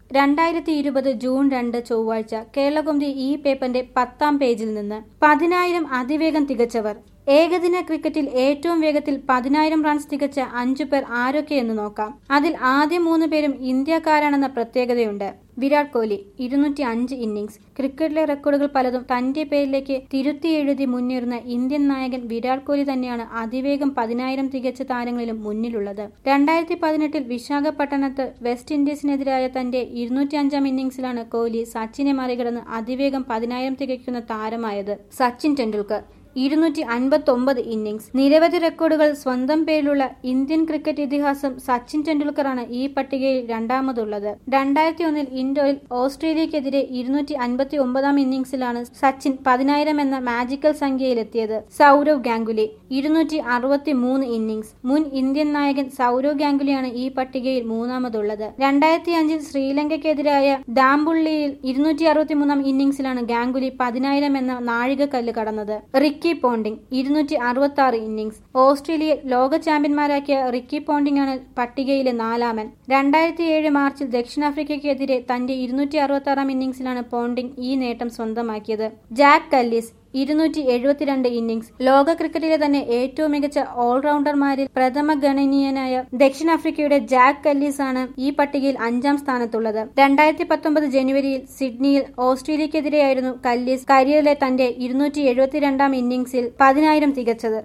രണ്ടായിരത്തി ഇരുപത് ജൂൺ രണ്ട് ചൊവ്വാഴ്ച കേരളകൗമുദി ഈ പേപ്പറിന്റെ പത്താം പേജിൽ നിന്ന് പതിനായിരം അതിവേഗം തികച്ചവർ ഏകദിന ക്രിക്കറ്റിൽ ഏറ്റവും വേഗത്തിൽ പതിനായിരം റൺസ് തികച്ച അഞ്ചു പേർ ആരൊക്കെയെന്ന് നോക്കാം അതിൽ ആദ്യ മൂന്ന് പേരും ഇന്ത്യക്കാരാണെന്ന പ്രത്യേകതയുണ്ട് വിരാട് കോഹ്ലി ഇരുന്നൂറ്റി അഞ്ച് ഇന്നിംഗ്സ് ക്രിക്കറ്റിലെ റെക്കോർഡുകൾ പലതും തന്റെ പേരിലേക്ക് തിരുത്തി എഴുതി മുന്നേറുന്ന ഇന്ത്യൻ നായകൻ വിരാട് കോഹ്ലി തന്നെയാണ് അതിവേഗം പതിനായിരം തികച്ച താരങ്ങളിലും മുന്നിലുള്ളത് രണ്ടായിരത്തി പതിനെട്ടിൽ വിശാഖപട്ടണത്ത് വെസ്റ്റ് ഇൻഡീസിനെതിരായ തന്റെ ഇരുന്നൂറ്റി അഞ്ചാം ഇന്നിംഗ്സിലാണ് കോഹ്ലി സച്ചിനെ മറികടന്ന് അതിവേഗം പതിനായിരം തികയ്ക്കുന്ന താരമായത് സച്ചിൻ ടെണ്ടുൽക്കർ ഇരുന്നൂറ്റി അൻപത്തി ഒമ്പത് ഇന്നിംഗ്സ് നിരവധി റെക്കോർഡുകൾ സ്വന്തം പേരിലുള്ള ഇന്ത്യൻ ക്രിക്കറ്റ് ഇതിഹാസം സച്ചിൻ ടെണ്ടുൽക്കറാണ് ഈ പട്ടികയിൽ രണ്ടാമതുള്ളത് രണ്ടായിരത്തി ഒന്നിൽ ഇൻഡോറിൽ ഓസ്ട്രേലിയക്കെതിരെ ഇരുന്നൂറ്റി അൻപത്തി ഒമ്പതാം ഇന്നിംഗ്സിലാണ് സച്ചിൻ പതിനായിരം എന്ന മാജിക്കൽ സംഖ്യയിലെത്തിയത് സൗരവ് ഗാംഗുലി ഇരുന്നൂറ്റി അറുപത്തി മൂന്ന് ഇന്നിംഗ്സ് മുൻ ഇന്ത്യൻ നായകൻ സൗരവ് ഗാംഗുലിയാണ് ഈ പട്ടികയിൽ മൂന്നാമതുള്ളത് രണ്ടായിരത്തി അഞ്ചിൽ ശ്രീലങ്കയ്ക്കെതിരായ ദാംബുള്ളിയിൽ ഇരുന്നൂറ്റി അറുപത്തി മൂന്നാം ഇന്നിംഗ്സിലാണ് ഗാംഗുലി പതിനായിരം എന്ന നാഴികക്കല്ല് കടന്നത് റിക്കി പോണ്ടിംഗ് ഇരുന്നൂറ്റി അറുപത്തി ആറ് ഇന്നിംഗ്സ് ഓസ്ട്രേലിയ ലോക ചാമ്പ്യന്മാരാക്കിയ റിക്കി പോണ്ടിംഗ് ആണ് പട്ടികയിലെ നാലാമൻ രണ്ടായിരത്തി ഏഴ് മാർച്ചിൽ ദക്ഷിണാഫ്രിക്കയ്ക്കെതിരെ തന്റെ ഇരുന്നൂറ്റി അറുപത്തി ആറാം ഇന്നിംഗ്സിലാണ് പോണ്ടിംഗ് ഈ നേട്ടം സ്വന്തമാക്കിയത് ജാക്ക് കല്ലിസ് ഇരുന്നൂറ്റി എഴുപത്തിരണ്ട് ഇന്നിംഗ്സ് ലോക ക്രിക്കറ്റിലെ തന്നെ ഏറ്റവും മികച്ച ഓൾറൗണ്ടർമാരിൽ പ്രഥമ ഗണനീയനായ ദക്ഷിണാഫ്രിക്കയുടെ ജാക്ക് കല്ലീസ് ആണ് ഈ പട്ടികയിൽ അഞ്ചാം സ്ഥാനത്തുള്ളത് രണ്ടായിരത്തി പത്തൊമ്പത് ജനുവരിയിൽ സിഡ്നിയിൽ ഓസ്ട്രേലിയക്കെതിരെയായിരുന്നു കല്ലീസ് കരിയറിലെ തന്റെ ഇരുന്നൂറ്റി എഴുപത്തിരണ്ടാം ഇന്നിംഗ്സിൽ പതിനായിരം തികച്ചത്